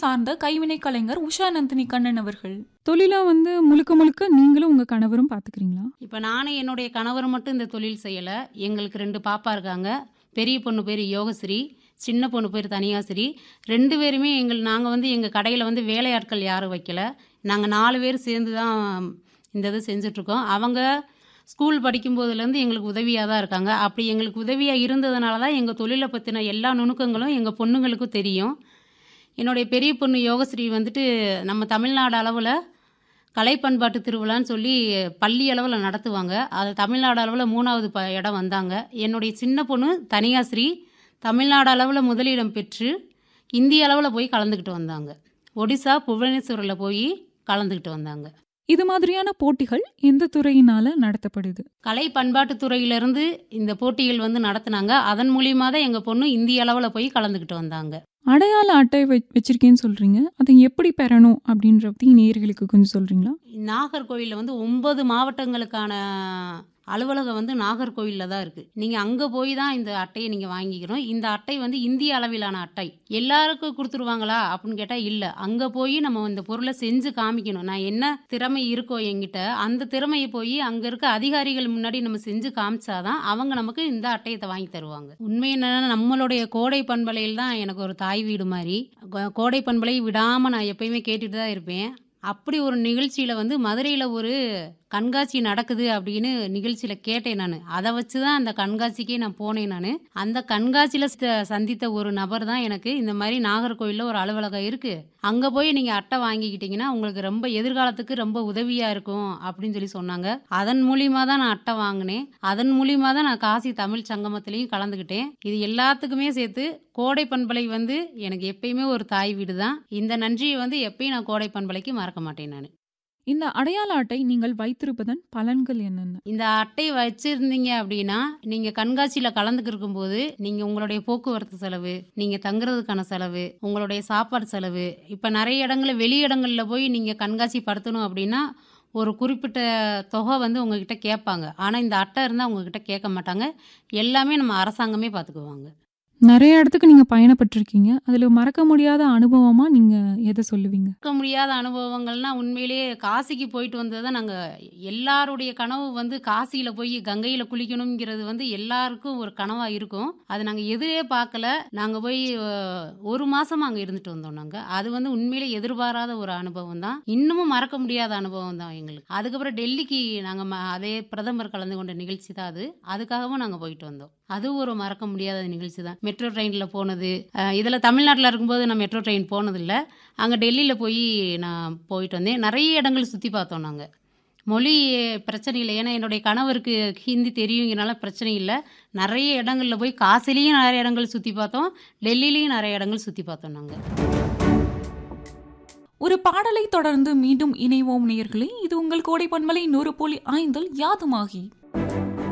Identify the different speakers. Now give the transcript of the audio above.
Speaker 1: சார்ந்த கைவினை கலைஞர் உஷா நந்தினி கண்ணன் அவர்கள்
Speaker 2: தொழிலா வந்து முழுக்க முழுக்க நீங்களும் உங்க கணவரும் பாத்துக்கிறீங்களா
Speaker 3: இப்போ நானும் என்னுடைய கணவர் மட்டும் இந்த தொழில் செய்யலை எங்களுக்கு ரெண்டு பாப்பா இருக்காங்க பெரிய பொண்ணு பேர் யோகஸ்ரீ சின்ன பொண்ணு பேர் தனியாசிரி ரெண்டு பேருமே எங்கள் நாங்கள் வந்து எங்கள் கடையில் வந்து வேலையாட்கள் யாரும் வைக்கல நாங்கள் நாலு பேர் சேர்ந்து தான் இந்த இது செஞ்சிட்ருக்கோம் அவங்க ஸ்கூல் படிக்கும்போதுலேருந்து எங்களுக்கு உதவியாக தான் இருக்காங்க அப்படி எங்களுக்கு உதவியாக இருந்ததுனால தான் எங்கள் தொழிலை பற்றின எல்லா நுணுக்கங்களும் எங்கள் பொண்ணுங்களுக்கும் தெரியும் என்னுடைய பெரிய பொண்ணு யோகஸ்ரீ வந்துட்டு நம்ம தமிழ்நாடு அளவில் கலை பண்பாட்டு திருவிழான்னு சொல்லி பள்ளி அளவில் நடத்துவாங்க அது தமிழ்நாடு அளவில் மூணாவது ப இடம் வந்தாங்க என்னுடைய சின்ன பொண்ணு தனியாஸ்ரீ தமிழ்நாடு அளவில் முதலிடம் பெற்று இந்திய அளவில் போய் கலந்துக்கிட்டு வந்தாங்க ஒடிசா புவனேஸ்வரில் போய் கலந்துக்கிட்டு வந்தாங்க
Speaker 2: இது மாதிரியான போட்டிகள் எந்த துறையினால நடத்தப்படுது
Speaker 3: கலை பண்பாட்டு துறையிலிருந்து இந்த போட்டிகள் வந்து நடத்துனாங்க அதன் மூலியமாக தான் எங்கள் பொண்ணு இந்திய அளவில் போய் கலந்துக்கிட்டு வந்தாங்க
Speaker 2: அடையாள அட்டை வச்- வச்சிருக்கேன்னு சொல்றீங்க அதை எப்படி பெறணும் அப்படின்ற பத்தி நேயர்களுக்கு கொஞ்சம் சொல்றீங்களா
Speaker 3: நாகர்கோவிலில் வந்து ஒன்பது மாவட்டங்களுக்கான அலுவலகம் வந்து நாகர்கோவிலில் தான் இருக்குது நீங்கள் அங்கே போய் தான் இந்த அட்டையை நீங்கள் வாங்கிக்கணும் இந்த அட்டை வந்து இந்திய அளவிலான அட்டை எல்லாருக்கும் கொடுத்துருவாங்களா அப்படின்னு கேட்டால் இல்லை அங்கே போய் நம்ம இந்த பொருளை செஞ்சு காமிக்கணும் நான் என்ன திறமை இருக்கோ என்கிட்ட அந்த திறமையை போய் அங்கே இருக்க அதிகாரிகள் முன்னாடி நம்ம செஞ்சு காமிச்சாதான் அவங்க நமக்கு இந்த அட்டையத்தை வாங்கி தருவாங்க உண்மை என்னன்னா நம்மளுடைய கோடை பண்பலையில் தான் எனக்கு ஒரு தாய் வீடு மாதிரி கோ- கோடை பண்பலை விடாமல் நான் எப்பயுமே கேட்டுட்டு தான் இருப்பேன் அப்படி ஒரு நிகழ்ச்சியில் வந்து மதுரையில் ஒரு கண்காட்சி நடக்குது அப்படின்னு நிகழ்ச்சியில் கேட்டேன் நான் அதை வச்சு தான் அந்த கண்காட்சிக்கே நான் போனேன் நான் அந்த கண்காட்சியில் சந்தித்த ஒரு நபர் தான் எனக்கு இந்த மாதிரி நாகர்கோவிலில் ஒரு அலுவலகம் இருக்குது அங்கே போய் நீங்கள் அட்டை வாங்கிக்கிட்டீங்கன்னா உங்களுக்கு ரொம்ப எதிர்காலத்துக்கு ரொம்ப உதவியாக இருக்கும் அப்படின்னு சொல்லி சொன்னாங்க அதன் மூலியமாக தான் நான் அட்டை வாங்கினேன் அதன் மூலியமாக தான் நான் காசி தமிழ் சங்கமத்திலையும் கலந்துக்கிட்டேன் இது எல்லாத்துக்குமே சேர்த்து கோடை பண்பலை வந்து எனக்கு எப்பயுமே ஒரு தாய் வீடு தான் இந்த நன்றியை வந்து எப்பயும் நான் கோடை பண்பலைக்கு மறக்க மாட்டேன் நான்
Speaker 2: இந்த அடையாள அட்டை நீங்கள் வைத்திருப்பதன் பலன்கள் என்னென்ன
Speaker 3: இந்த அட்டை வச்சிருந்தீங்க அப்படின்னா நீங்க கண்காட்சியில கலந்துக்கிருக்கும் போது நீங்க உங்களுடைய போக்குவரத்து செலவு நீங்க தங்குறதுக்கான செலவு உங்களுடைய சாப்பாடு செலவு இப்ப நிறைய இடங்கள்ல வெளி இடங்கள்ல போய் நீங்க கண்காட்சி படுத்தணும் அப்படின்னா ஒரு குறிப்பிட்ட தொகை வந்து உங்ககிட்ட கேட்பாங்க ஆனா இந்த அட்டை இருந்தால் உங்ககிட்ட கேட்க மாட்டாங்க எல்லாமே நம்ம அரசாங்கமே பார்த்துக்குவாங்க
Speaker 2: நிறைய இடத்துக்கு நீங்க பயணப்பட்டிருக்கீங்க அதுல மறக்க முடியாத அனுபவமா நீங்க எதை சொல்லுவீங்க
Speaker 3: மறக்க முடியாத அனுபவங்கள்னா உண்மையிலேயே காசிக்கு போயிட்டு வந்தது தான் நாங்கள் எல்லாருடைய கனவு வந்து காசியில் போய் கங்கையில் குளிக்கணுங்கிறது வந்து எல்லாருக்கும் ஒரு கனவாக இருக்கும் அது நாங்கள் எதிரே பார்க்கல நாங்கள் போய் அஹ், ஒரு மாதம் அங்கே இருந்துட்டு வந்தோம் நாங்கள் அது வந்து உண்மையிலே எதிர்பாராத ஒரு அனுபவம் தான் இன்னமும் மறக்க முடியாத அனுபவம் தான் எங்களுக்கு அதுக்கப்புறம் டெல்லிக்கு நாங்கள் அதே பிரதமர் கலந்து கொண்ட நிகழ்ச்சி தான் அது அதுக்காகவும் நாங்கள் போயிட்டு வந்தோம் அது ஒரு மறக்க முடியாத நிகழ்ச்சி தான் மெட்ரோ ட்ரெயினில் போனது இதில் தமிழ்நாட்டில் இருக்கும்போது நான் மெட்ரோ ட்ரெயின் போனதில்லை அங்கே டெல்லியில் போய் நான் போயிட்டு வந்தேன் நிறைய இடங்கள் சுற்றி பார்த்தோம் நாங்கள் மொழி பிரச்சனை இல்லை ஏன்னா என்னுடைய கணவருக்கு ஹிந்தி தெரியுங்கிறனால பிரச்சனை இல்லை நிறைய இடங்களில் போய் காசிலையும் நிறைய இடங்கள் சுற்றி பார்த்தோம் டெல்லிலையும் நிறைய இடங்கள் சுற்றி பார்த்தோம் நாங்கள்
Speaker 1: ஒரு பாடலை தொடர்ந்து மீண்டும் இணைவோம் நேயர்களே இது உங்கள் கோடை பண்பலை நூறு புள்ளி ஐந்தில் யாதுமாகி